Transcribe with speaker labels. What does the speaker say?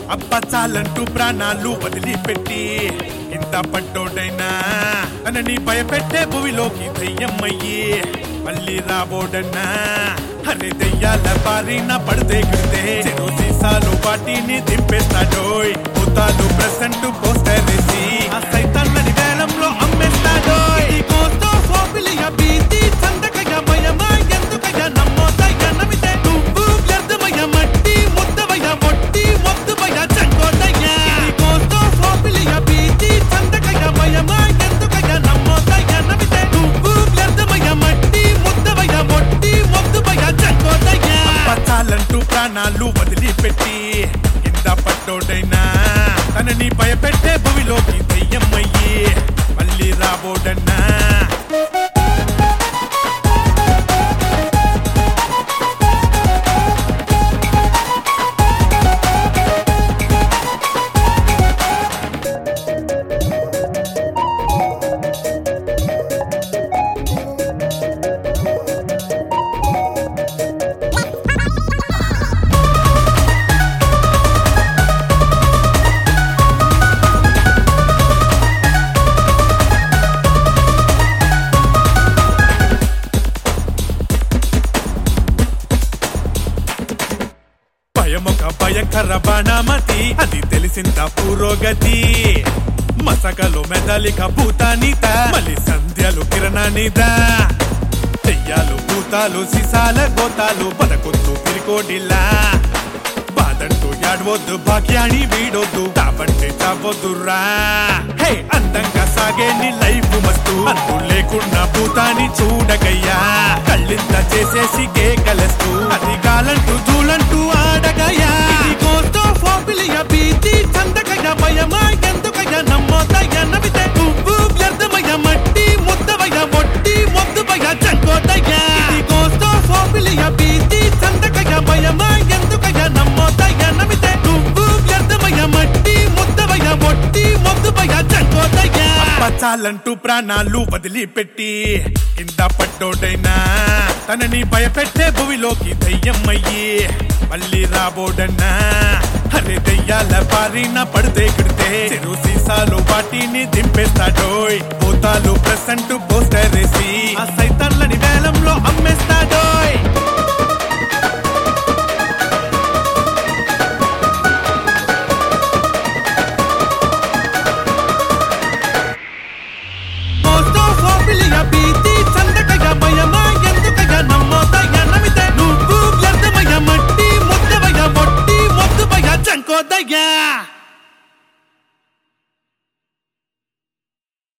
Speaker 1: అబ్బ చాలంటూ ప్రాణాలు వదిలిపెట్టి ఇంత పట్టోడైనా తనని భయపెట్టే భూమిలోకి దయ్యమ్మయ్యి మళ్ళీ రాబోడన్నా అరే దెయ్యాల బారిన పడితే గిడితే చెరు సీసాలు వాటిని దింపేస్తాడోయ్ భూతాలు ప్రసెంట్ పోస్టర్ వేసి ఆ సైతాన్లని వేలంలో అమ్మేస్తాడోయ్ ఈ కోస్తో ఫోబిలియ భీతి సందకయ భయమా ఎందుకయ నమ్మోదయ నమితే నువ్వు వ్యర్థమయ మట్టి ముద్దవయ మొట్టి మొద్దువయ చంకోదయ ఈ కోస్తో ఫోబిలియ భీతి సందకయ భయమా ఎందుకయ నమ్మోదయ నమితే నువ్వు వ్యర్థమయ మట్టి ముద్దవయ మొట్టి మొద్దువయ చంకోదయ చాలంటూ ప్రాణాలు వదిలిపెట్టి కింద పట్టోడైనా తనని భయపెట్టే భూమిలోకి దయ్యమ్మయ్యి మళ్ళీ రాబోడన్నా భయమొక భయంకర బాణమతి అది తెలిసింత పురోగతి మసకలు మెదలిక భూతానిత మళ్ళీ సంధ్యలు కిరణానిద దెయ్యాలు భూతాలు సిసాల గోతాలు పదకొద్దు పిరికోడిలా బాదంటూ యాడవద్దు భాగ్యాన్ని వీడొద్దు తాపంటే చావద్దురా హే అందంగా సాగే నీ లైఫ్ మస్తు అంతు లేకుండా భూతాన్ని చూడగయ్యా కళ్ళింత చేసేసి కేకలేస్తూ అది కాలంటూ చూలంటూ ఆడగయ్యా ఇది కోస్తో ఫోబిలియ భీతి చందకయ్య భయమా ఎందుకయ్య నమ్మోదయ్య నవితే నువ్వు వ్యర్థమయ్య మట్టి ముద్దవయ్య మొట్టి మొద్దువయ్య చంకోదయ్య ఇది కోస్తో ఫోబిలియ భీతి చందకయ్య భయమా ఎందుకయ్య నమ్మోదయ్య నవితే నువ్వు వ్యర్థమయ్య మట్టి ముద్దవయ్య మొట్టి మొద్దువయ్య చంకోదయ్య చాలంటూ ప్రాణాలు వదిలిపెట్టి కింద పట్టోడైనా తనని భయపెట్టే భూమిలోకి దయ్యమ్మయ్యి మళ్ళీ రాబోడన్నా అరే దయ్యాల బారిన పడితే గిడితే చెరు సీసాలు వాటిని దింపేస్తాడోయ్ భూతాలు ప్రసెంట్ పోస్టర్ వేసి ఆ సైతాన్లని వేలంలో అమ్మేస్తాడోయ్